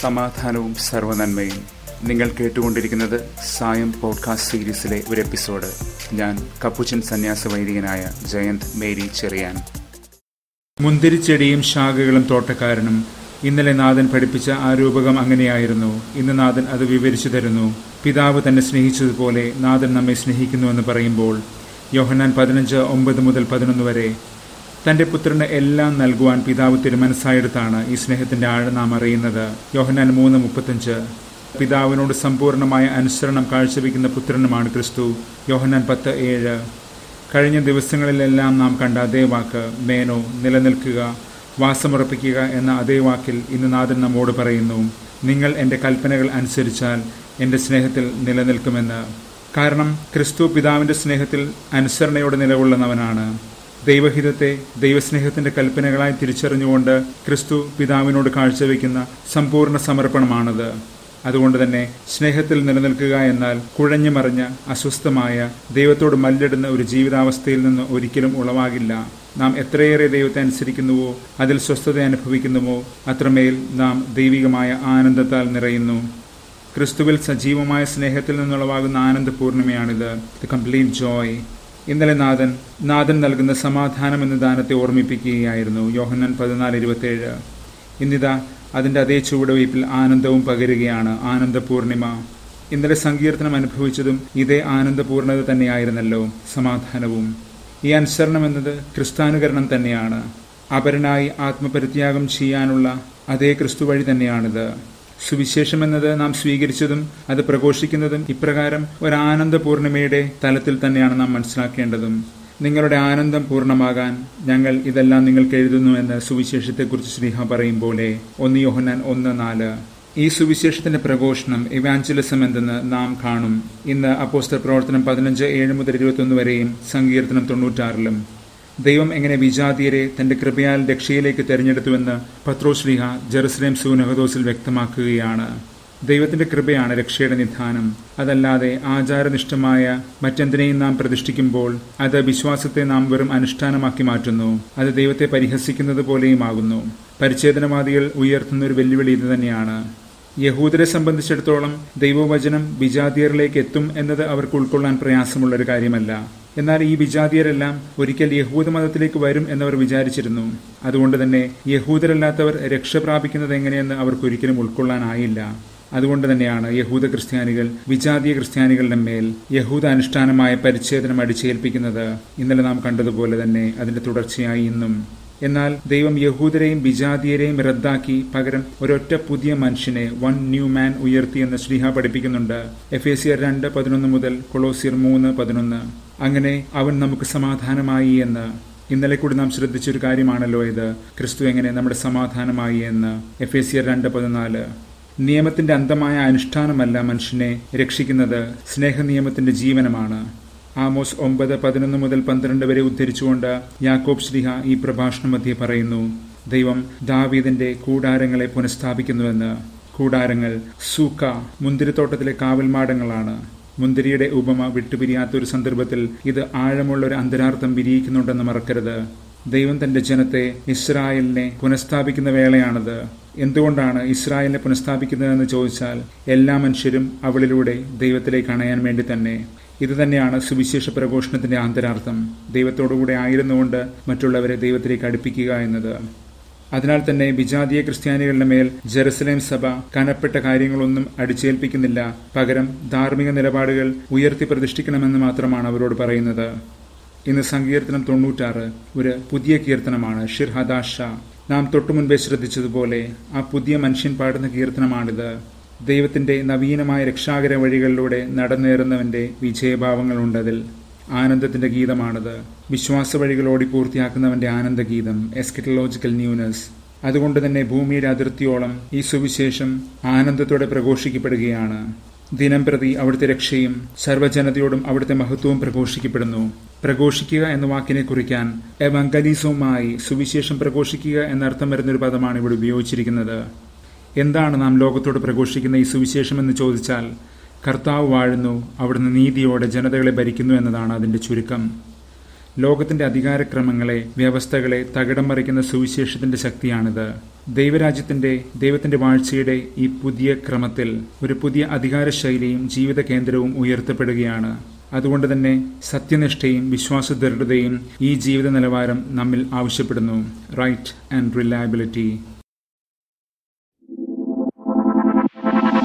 സമാധാനവും സർവനന്മയും നിങ്ങൾ കേട്ടുകൊണ്ടിരിക്കുന്നത് സായം പോഡ്കാസ്റ്റ് സീരീസിലെ ഒരു എപ്പിസോഡ് ഞാൻ കപ്പുച്ചൻ സന്യാസ വൈദികനായ ജയന്ത് മേരി ചെറിയാൻ മുന്തിരിച്ചെടിയും ശാഖകളും തോട്ടക്കാരനും ഇന്നലെ നാഥൻ പഠിപ്പിച്ച ആ രൂപകം അങ്ങനെയായിരുന്നു ഇന്ന് നാഥൻ അത് വിവരിച്ചു തരുന്നു പിതാവ് തന്നെ സ്നേഹിച്ചതുപോലെ നാഥൻ നമ്മെ സ്നേഹിക്കുന്നുവെന്ന് പറയുമ്പോൾ യോഹന്നാൻ പതിനഞ്ച് ഒമ്പത് മുതൽ പതിനൊന്ന് വരെ തന്റെ പുത്രന് എല്ലാം നൽകുവാൻ പിതാവ് തിരുമനസ്സായെടുത്താണ് ഈ സ്നേഹത്തിന്റെ ആഴം നാം അറിയുന്നത് യോഹന്നാൻ മൂന്ന് മുപ്പത്തഞ്ച് പിതാവിനോട് സമ്പൂർണമായ അനുസരണം കാഴ്ചവെക്കുന്ന പുത്രനുമാണ് ക്രിസ്തു യോഹന്നാൻ പത്ത് ഏഴ് കഴിഞ്ഞ ദിവസങ്ങളിലെല്ലാം നാം കണ്ട അതേ വാക്ക് മേനോ നിലനിൽക്കുക വാസമുറപ്പിക്കുക എന്ന അതേ വാക്കിൽ ഇന്ന് നാഥൻ നമ്മോട് പറയുന്നു നിങ്ങൾ എൻ്റെ കൽപ്പനകൾ അനുസരിച്ചാൽ എൻ്റെ സ്നേഹത്തിൽ നിലനിൽക്കുമെന്ന് കാരണം ക്രിസ്തു പിതാവിൻ്റെ സ്നേഹത്തിൽ അനുസരണയോടെ നിലകൊള്ളുന്നവനാണ് ദൈവഹിതത്തെ ദൈവസ്നേഹത്തിന്റെ കൽപ്പനകളായി തിരിച്ചറിഞ്ഞുകൊണ്ട് ക്രിസ്തു പിതാവിനോട് കാഴ്ചവെക്കുന്ന സമ്പൂർണ്ണ സമർപ്പണമാണത് അതുകൊണ്ട് തന്നെ സ്നേഹത്തിൽ നിലനിൽക്കുക എന്നാൽ കുഴഞ്ഞു മറിഞ്ഞ അസ്വസ്ഥമായ ദൈവത്തോട് മല്ലിടുന്ന ഒരു ജീവിതാവസ്ഥയിൽ നിന്ന് ഒരിക്കലും ഉളവാകില്ല നാം എത്രയേറെ ദൈവത്തെ അനുസരിക്കുന്നുവോ അതിൽ സ്വസ്ഥത അനുഭവിക്കുന്നുവോ അത്രമേൽ നാം ദൈവികമായ ആനന്ദത്താൽ നിറയുന്നു ക്രിസ്തുവിൽ സജീവമായ സ്നേഹത്തിൽ നിന്നുളവാകുന്ന ആനന്ദപൂർണിമയാണിത് ദ കംപ്ലീറ്റ് ജോയ് ഇന്നലെ നാഥൻ നാഥൻ നൽകുന്ന സമാധാനം എന്ന ദാനത്തെ ഓർമ്മിപ്പിക്കുകയായിരുന്നു യോഹന്നൻ പതിനാല് ഇരുപത്തേഴ് ഇന്നിതാ അതിൻ്റെ അതേ ചുവടുവയ്പിൽ ആനന്ദവും പകരുകയാണ് ആനന്ദപൂർണിമ ഇന്നലെ സങ്കീർത്തനം അനുഭവിച്ചതും ഇതേ ആനന്ദപൂർണത തന്നെയായിരുന്നല്ലോ സമാധാനവും ഈ അനുസരണം എന്നത് ക്രിസ്താനുകരണം തന്നെയാണ് അപരനായി ആത്മപരിത്യാഗം ചെയ്യാനുള്ള അതേ ക്രിസ്തു വഴി തന്നെയാണിത് സുവിശേഷം എന്നത് നാം സ്വീകരിച്ചതും അത് പ്രഘോഷിക്കുന്നതും ഇപ്രകാരം ഒരു ആനന്ദ പൂർണിമയുടെ തലത്തിൽ തന്നെയാണ് നാം മനസ്സിലാക്കേണ്ടതും നിങ്ങളുടെ ആനന്ദം പൂർണ്ണമാകാൻ ഞങ്ങൾ ഇതെല്ലാം നിങ്ങൾക്ക് എഴുതുന്നു എന്ന് സുവിശേഷത്തെക്കുറിച്ച് ശ്രീഹ പറയും പോലെ ഒന്ന് യോഹന്നാൻ ഒന്ന് നാല് ഈ സുവിശേഷത്തിന്റെ പ്രഘോഷണം ഇവാഞ്ചലിസം എന്തെന്ന് നാം കാണും ഇന്ന് അപ്പോസ്റ്റർ പ്രവർത്തനം പതിനഞ്ച് ഏഴ് മുതൽ ഇരുപത്തൊന്ന് വരെയും സങ്കീർത്തനം തൊണ്ണൂറ്റാറിലും ദൈവം എങ്ങനെ വിജാതീയരെ തന്റെ കൃപയാൽ രക്ഷയിലേക്ക് തെരഞ്ഞെടുത്തുവെന്ന് പത്രോശ്രീഹ ജെറുസലേം സൂനഹദോസിൽ വ്യക്തമാക്കുകയാണ് ദൈവത്തിന്റെ കൃപയാണ് രക്ഷയുടെ നിധാനം അതല്ലാതെ ആചാരനിഷ്ഠമായ മറ്റെന്തിനേയും നാം പ്രതിഷ്ഠിക്കുമ്പോൾ അത് വിശ്വാസത്തെ നാം വെറും അനുഷ്ഠാനമാക്കി മാറ്റുന്നു അത് ദൈവത്തെ പരിഹസിക്കുന്നത് പോലെയുമാകുന്നു പരിച്ഛേദനവാദികൾ ഉയർത്തുന്ന ഒരു വെല്ലുവിളി ഇത് തന്നെയാണ് യഹൂദരെ സംബന്ധിച്ചിടത്തോളം ദൈവവചനം വിജാതിയറിലേക്ക് എത്തും എന്നത് അവർക്ക് ഉൾക്കൊള്ളാൻ പ്രയാസമുള്ള ഒരു കാര്യമല്ല എന്നാൽ ഈ വിജാതിയരെല്ലാം ഒരിക്കൽ യഹൂദ മതത്തിലേക്ക് വരും എന്നവർ വിചാരിച്ചിരുന്നു അതുകൊണ്ട് തന്നെ യഹൂദരല്ലാത്തവർ രക്ഷ പ്രാപിക്കുന്നത് എങ്ങനെയെന്ന് അവർക്ക് ഒരിക്കലും ഉൾക്കൊള്ളാനായില്ല അതുകൊണ്ട് തന്നെയാണ് യഹൂദ ക്രിസ്ത്യാനികൾ വിജാതീയ ക്രിസ്ത്യാനികളുടെ മേൽ യഹൂദ അനുഷ്ഠാനമായ പരിച്ഛേദനം അടിച്ചേൽപ്പിക്കുന്നത് ഇന്നലെ നാം കണ്ടതുപോലെ തന്നെ അതിന്റെ തുടർച്ചയായി ഇന്നും എന്നാൽ ദൈവം യഹൂദരെയും വിജാതീയരെയും റദ്ദാക്കി പകരം ഒരൊറ്റ പുതിയ മനുഷ്യനെ വൺ ന്യൂ മാൻ ഉയർത്തി എന്ന് ശ്രീഹ പഠിപ്പിക്കുന്നുണ്ട് എഫ് എ സിയർ രണ്ട് പതിനൊന്ന് മുതൽ കൊളോസിയർ മൂന്ന് പതിനൊന്ന് അങ്ങനെ അവൻ നമുക്ക് സമാധാനമായി എന്ന് ഇന്നലെ കൂടി നാം ശ്രദ്ധിച്ചൊരു കാര്യമാണല്ലോ ഇത് ക്രിസ്തു എങ്ങനെ നമ്മുടെ സമാധാനമായി എന്ന് എഫ് എ സിയർ രണ്ട് പതിനാല് നിയമത്തിന്റെ അന്തമായ അനുഷ്ഠാനമല്ല മനുഷ്യനെ രക്ഷിക്കുന്നത് സ്നേഹനിയമത്തിന്റെ ജീവനമാണ് ആമോസ് ഒമ്പത് പതിനൊന്ന് മുതൽ പന്ത്രണ്ട് വരെ ഉദ്ധരിച്ചുകൊണ്ട് യാക്കോബ് ശ്രീഹ ഈ പ്രഭാഷണം മധ്യേ പറയുന്നു ദൈവം ദാവീദിന്റെ കൂടാരങ്ങളെ പുനഃസ്ഥാപിക്കുന്നുവെന്ന് കൂടാരങ്ങൾ സൂക്ക മുന്തിരിത്തോട്ടത്തിലെ കാവൽമാടങ്ങളാണ് മുന്തിരിയുടെ ഉപമ വിട്ടുപിരിയാത്ത ഒരു സന്ദർഭത്തിൽ ഇത് ആഴമുള്ള ഒരു അന്തരാർത്ഥം വിരിയിക്കുന്നുണ്ടെന്ന് മറക്കരുത് ദൈവം തന്റെ ജനത്തെ ഇസ്രായേലിനെ പുനഃസ്ഥാപിക്കുന്ന വേളയാണത് എന്തുകൊണ്ടാണ് ഇസ്രായേലിനെ പുനഃസ്ഥാപിക്കുന്നതെന്ന് ചോദിച്ചാൽ എല്ലാ മനുഷ്യരും അവളിലൂടെ ദൈവത്തിലേക്ക് അണയാൻ വേണ്ടി തന്നെ ഇത് തന്നെയാണ് സുവിശേഷ പ്രഘോഷണത്തിന്റെ ആന്തരാർത്ഥം ദൈവത്തോടുകൂടെ ആയിരുന്നുകൊണ്ട് മറ്റുള്ളവരെ ദൈവത്തിലേക്ക് അടുപ്പിക്കുക എന്നത് അതിനാൽ തന്നെ വിജാതീയ ക്രിസ്ത്യാനികളുടെ മേൽ ജെറുസലേം സഭ കനപ്പെട്ട കാര്യങ്ങളൊന്നും അടിച്ചേൽപ്പിക്കുന്നില്ല പകരം ധാർമ്മിക നിലപാടുകൾ ഉയർത്തി പ്രതിഷ്ഠിക്കണമെന്ന് മാത്രമാണ് അവരോട് പറയുന്നത് ഇന്ന് സങ്കീർത്തനം തൊണ്ണൂറ്റാറ് ഒരു പുതിയ കീർത്തനമാണ് ഷിർ ഹദാഷ നാം തൊട്ടുമുൻപേ ശ്രദ്ധിച്ചതുപോലെ ആ പുതിയ മനുഷ്യൻ പാടുന്ന കീർത്തനമാണിത് ദൈവത്തിന്റെ നവീനമായ രക്ഷാകര വഴികളിലൂടെ നടന്നേറുന്നവന്റെ വിജയഭാവങ്ങളുണ്ടതിൽ ആനന്ദത്തിന്റെ ഗീതമാണത് വിശ്വാസ വഴികൾ ഓടി പൂർത്തിയാക്കുന്നവന്റെ ആനന്ദഗീതം എസ്കറ്റലോജിക്കൽ ന്യൂനസ് അതുകൊണ്ട് തന്നെ ഭൂമിയുടെ അതിർത്തിയോളം ഈ സുവിശേഷം ആനന്ദത്തോടെ പ്രഘോഷിക്കപ്പെടുകയാണ് ദിനം പ്രതി അവിടുത്തെ രക്ഷയും സർവ്വജനതയോടും അവിടുത്തെ മഹത്വവും പ്രഘോഷിക്കപ്പെടുന്നു പ്രഘോഷിക്കുക എന്ന വാക്കിനെ കുറിക്കാൻ എവങ്കലീസവുമായി സുവിശേഷം പ്രഘോഷിക്കുക എന്നർത്ഥം വരുന്നൊരു പദമാണ് ഇവിടെ ഉപയോഗിച്ചിരിക്കുന്നത് എന്താണ് നാം ലോകത്തോട് പ്രഘോഷിക്കുന്ന ഈ സുവിശേഷം എന്ന് ചോദിച്ചാൽ കർത്താവ് വാഴുന്നു അവിടുന്ന് നീതിയോടെ ജനതകളെ ഭരിക്കുന്നു എന്നതാണ് അതിന്റെ ചുരുക്കം ലോകത്തിന്റെ അധികാരക്രമങ്ങളെ വ്യവസ്ഥകളെ തകിടം മറിക്കുന്ന സുവിശേഷത്തിന്റെ ശക്തിയാണിത് ദൈവരാജ്യത്തിന്റെ ദൈവത്തിന്റെ വാഴ്ചയുടെ ഈ പുതിയ ക്രമത്തിൽ ഒരു പുതിയ അധികാര ശൈലിയും ജീവിത കേന്ദ്രവും ഉയർത്തപ്പെടുകയാണ് അതുകൊണ്ട് തന്നെ സത്യനിഷ്ഠയും വിശ്വാസദൃഢതയും ഈ ജീവിത നിലവാരം നമ്മിൽ ആവശ്യപ്പെടുന്നു റൈറ്റ് ആൻഡ് റിലയബിലിറ്റി